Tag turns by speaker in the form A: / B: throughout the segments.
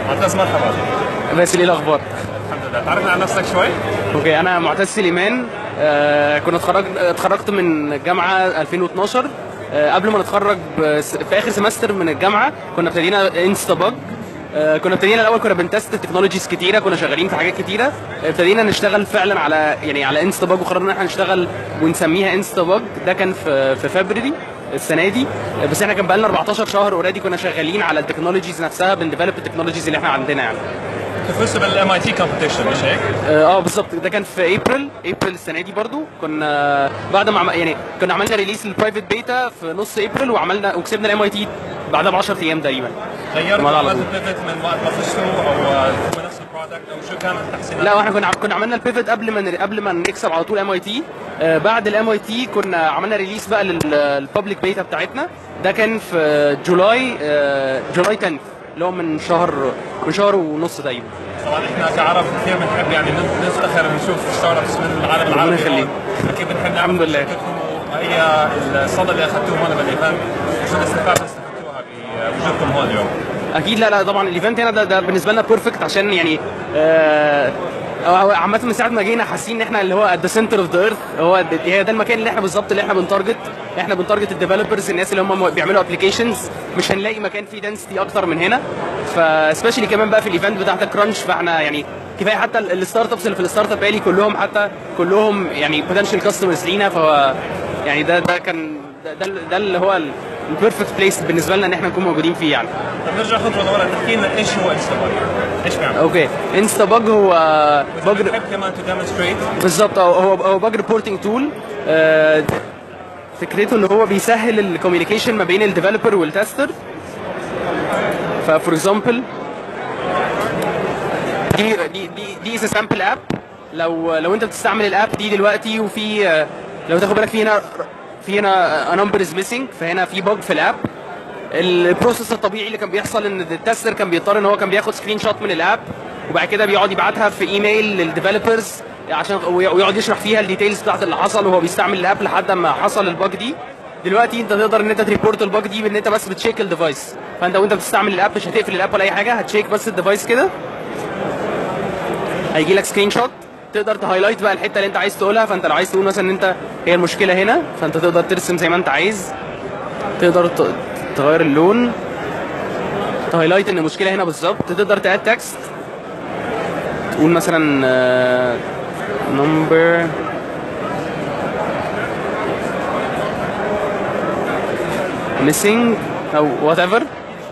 A: معتز مرحبا
B: بس ايه الاخبار
A: الحمد لله تعرفنا عن نفسك شوي
B: اوكي انا معتز سليمان آه كنت اتخرجت اتخرجت من الجامعه 2012 آه قبل ما نتخرج بس- في اخر سمستر من الجامعه كنا ابتدينا انستا باج آه كنا ابتدينا الاول كنا بنتست تكنولوجيز كتيره كنا شغالين في حاجات كتيره آه، ابتدينا نشتغل فعلا على يعني على انستا باج وقررنا ان احنا نشتغل ونسميها انستا باج ده كان في في فبراير السنه دي آه، بس احنا كان بقالنا 14 شهر اوريدي كنا شغالين على التكنولوجيز نفسها بنديفلوب التكنولوجيز اللي احنا عندنا يعني
A: فزت بالام اي تي كومبيتيشن مش هيك؟
B: اه آه، بالظبط ده كان في ابريل ابريل السنه دي برضو كنا بعد ما عم- يعني كنا عملنا ريليس للبرايفت بيتا في نص ابريل وعملنا وكسبنا الام اي تي بعدها ب 10 ايام تقريبا
A: غيرت
B: ما على
A: عملت
B: طول.
A: البيفت من وقت ما فزتوا او آه، هو نفس البرودكت او شو كانت التحسينات؟
B: لا واحنا كنا عم- كنا عملنا البيفت قبل ما ن- قبل ما نكسب على طول ام اي تي بعد الام اي تي كنا عملنا ريليس بقى للببليك بيتا بتاعتنا ده كان في جولاي آه، جولاي 10 اللي هو من شهر من شهر ونص تقريبا
A: طبعا احنا كعرب كثير بنحب يعني نفتخر نشوف ستارت ابس من العالم العربي
B: يخليك.
A: هون. اكيد بنحب نعرف
B: الحمد لله.
A: شركتكم وهي الصدى اللي اخذتوه هون بالايفنت شو الاستفاده اللي استفدتوها بوجودكم هون اليوم؟
B: اكيد لا لا طبعا الايفنت هنا ده, ده بالنسبه لنا بيرفكت عشان يعني آه أو عامة من ساعة ما جينا حاسين ان احنا اللي هو ات ذا سنتر اوف ذا ايرث هو د- هي ده المكان اللي احنا بالظبط اللي احنا بنتارجت احنا بنتارجت الديفلوبرز الناس اللي هم بيعملوا ابلكيشنز مش هنلاقي مكان فيه دنسيتي اكتر من هنا فسبيشالي كمان بقى في الايفنت بتاعت كرانش فاحنا يعني كفايه حتى ال- الستارت ابس اللي في الستارت اب الي كلهم حتى كلهم يعني بوتنشال كاستمرز لينا فهو يعني ده ده كان ده, ده, ده اللي هو البيرفكت بليس بالنسبه لنا ان احنا نكون موجودين فيه يعني
A: طب نرجع خطوه لورا تحكي لنا ايش هو انستغرام؟ ايش بيعمل؟
B: اوكي انستا باج هو باج
A: بنحب كمان تو ديمونستريت
B: بالظبط هو هو هو باج ريبورتنج تول فكرته ان هو بيسهل الكوميونيكيشن ما بين الديفلوبر والتستر ففور اكزامبل دي دي دي دي از سامبل اب لو لو انت بتستعمل الاب دي دلوقتي وفي آه، لو تاخد بالك في هنا في هنا نمبر از ميسنج فهنا في بug في الاب البروسيس الطبيعي اللي كان بيحصل ان التستر كان بيضطر ان هو كان بياخد سكرين شوت من الاب وبعد كده بيقعد يبعتها في ايميل للديفلوبرز عشان ويقعد يشرح فيها الديتيلز بتاعت اللي حصل وهو بيستعمل الاب لحد ما حصل الباج دي دلوقتي انت تقدر ان انت تريبورت الباج دي بان انت بس بتشيك الديفايس فانت وانت بتستعمل الاب مش هتقفل الاب ولا اي حاجه هتشيك بس الديفايس كده هيجي لك سكرين شوت تقدر تهايلايت بقى الحته اللي انت عايز تقولها فانت لو عايز تقول مثلا ان انت هي المشكله هنا فانت تقدر ترسم زي ما انت عايز تقدر ت- تغير اللون تهايلايت ان المشكله هنا بالظبط تقدر تاد تكست تقول مثلا نمبر missing او وات ايفر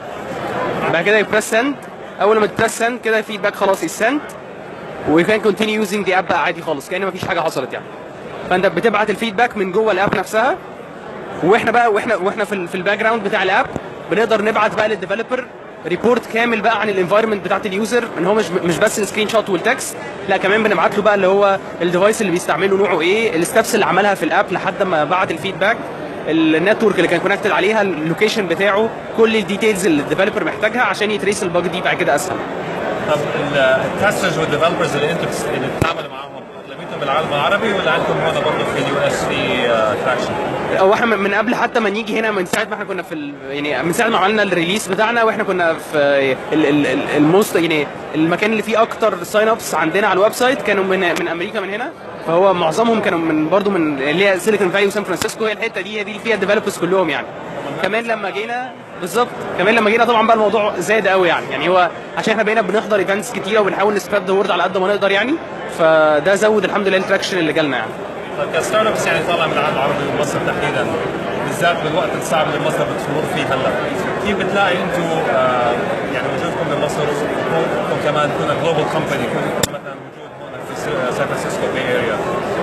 B: بعد كده يبريس سند اول ما تبريس سند كده الفيدباك خلاص يسند وي كان كونتينيو يوزنج دي اب بقى عادي خالص كان مفيش حاجه حصلت يعني فانت بتبعت الفيدباك من جوه الاب نفسها واحنا بقى واحنا واحنا في, ال- في الباك جراوند بتاع الاب بنقدر نبعت بقى للديفلوبر ريبورت كامل بقى عن الانفايرمنت بتاعت اليوزر ان هو مش مش بس السكرين شوت والتكست لا كمان بنبعت له بقى اللي هو الديفايس اللي بيستعمله نوعه ايه الستبس اللي عملها في الاب لحد ما بعت الفيدباك النتورك اللي كان كونكتد عليها اللوكيشن بتاعه كل الديتيلز اللي الديفلوبر محتاجها عشان يتريس الباج دي بعد كده اسهل
A: طب التسترز والديفلوبرز اللي انتم بتس- اللي بتتعاملوا معاهم اغلبيتهم بالعالم العربي ولا عندكم هون برضه في اليو اس في تراكشن؟
B: او احنا من قبل حتى ما نيجي هنا من ساعه ما احنا كنا في ال... يعني من ساعه ما عملنا الريليس بتاعنا واحنا كنا في ال... ال... ال... الموست يعني المكان اللي فيه اكتر ساين ابس عندنا على الويب سايت كانوا من من امريكا من هنا فهو معظمهم كانوا من برضو من اللي هي سيليكون فالي وسان فرانسيسكو هي الحته دي هي دي اللي فيها الديفلوبرز كلهم يعني كمان لما جينا بالظبط كمان لما جينا طبعا بقى الموضوع زاد قوي يعني يعني هو عشان احنا بقينا بنحضر ايفنتس كتيره وبنحاول نسبريد ذا وورد على قد ما نقدر يعني فده زود الحمد لله التراكشن اللي جالنا يعني
A: طيب كستارت ابس يعني طالع من العالم العربي ومصر تحديدا بالذات بالوقت الصعب اللي مصر بتمر فيه هلا كيف بتلاقي انتم آه يعني وجودكم بمصر وكونكم كمان تكون جلوبال كومباني يكون لكم مثلا وجود هون في سان فرانسيسكو بي اريا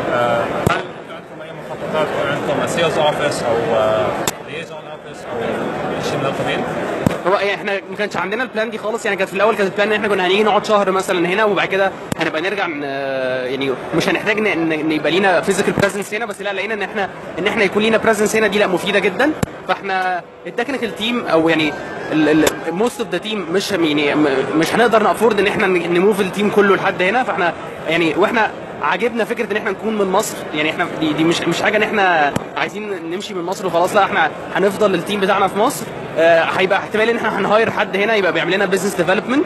A: هل عندكم اي مخططات يكون عندكم سيلز اوفيس او ليزون اوفيس او شيء من القبيل؟
B: هو يعني احنا ما كانش عندنا البلان دي خالص يعني كانت في الاول كانت البلان ان احنا كنا هنيجي نقعد شهر مثلا هنا وبعد كده هنبقى نرجع ن- يعني مش هنحتاج ن- ان إن يبقى لينا فيزيكال بريزنس هنا بس لا لقينا ان احنا ان احنا يكون لينا بريزنس هنا دي لا مفيده جدا فاحنا التكنيكال تيم او يعني موست اوف ذا تيم مش يعني م- مش هنقدر نافورد ان احنا ن- نموف التيم كله لحد هنا فاحنا يعني واحنا عاجبنا فكره ان احنا نكون من مصر يعني احنا دي, دي مش مش حاجه ان احنا عايزين نمشي من مصر وخلاص لا احنا هنفضل التيم بتاعنا في مصر آه، هيبقى احتمال ان احنا هنهاير حد هنا يبقى بيعمل لنا بزنس ديفلوبمنت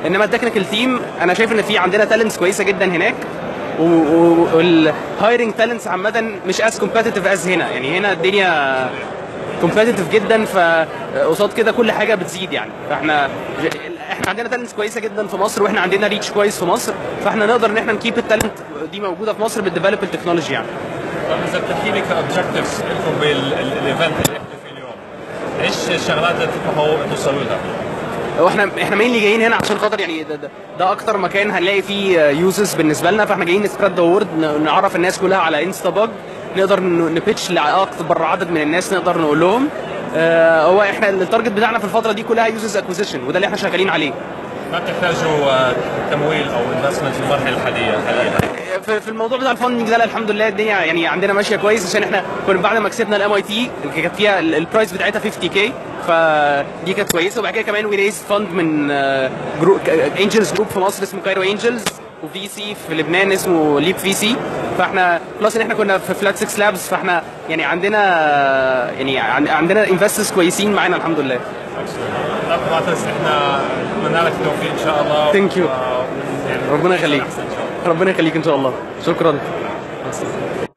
B: انما التكنيكال تيم انا شايف ان في عندنا تالنتس كويسه جدا هناك والهايرنج تالنتس عامه مش از كومبتيتيف از هنا يعني هنا الدنيا كومبتيتيف جدا فقصاد كده كل حاجه بتزيد يعني فاحنا احنا عندنا تالنتس كويسه جدا في مصر واحنا عندنا ريتش كويس في مصر فاحنا نقدر ان احنا نكيب التالنت دي موجوده في مصر بالديفلوب التكنولوجي يعني
A: طب اذا بتحكي لي كاوبجكتيفز لكم بالايفنت اللي احنا فيه اليوم ايش الشغلات اللي بتطمحوا توصلوا لها؟
B: هو احنا احنا مين اللي جايين هنا عشان خاطر يعني ده, ده, ده اكتر مكان هنلاقي فيه يوزرز بالنسبه لنا فاحنا جايين نسبريد ذا وورد نعرف الناس كلها على انستا باج نقدر ن- نبيتش لاكبر عدد من الناس نقدر نقول لهم آه هو احنا التارجت بتاعنا في الفتره دي كلها يوزرز اكوزيشن وده اللي احنا شغالين عليه
A: ما بتحتاجوا آه، تمويل او انفستمنت في المرحله الحاليه حاليا
B: في في الموضوع بتاع الفاندنج ده الحمد لله الدنيا يعني عندنا ماشيه كويس عشان احنا كنا بعد ما كسبنا الام اي تي كانت فيها ال- البرايس بتاعتها 50 كي فدي كانت كويسه وبعد كده كمان وي ريز فند من جروب انجلز جروب في مصر اسمه كايرو انجلز وفي سي في لبنان اسمه ليب في سي فاحنا بلس ان احنا كنا في فلات 6 لابس فاحنا يعني عندنا يعني عن- عندنا انفسترز كويسين معانا الحمد لله
A: طب معتز احنا نتمنى لك التوفيق ان شاء الله
B: Thank you.
A: و- يعني
B: ربنا يخليك
A: أحسن إن شاء الله.
B: ربنا يخليك ان شاء الله شكرا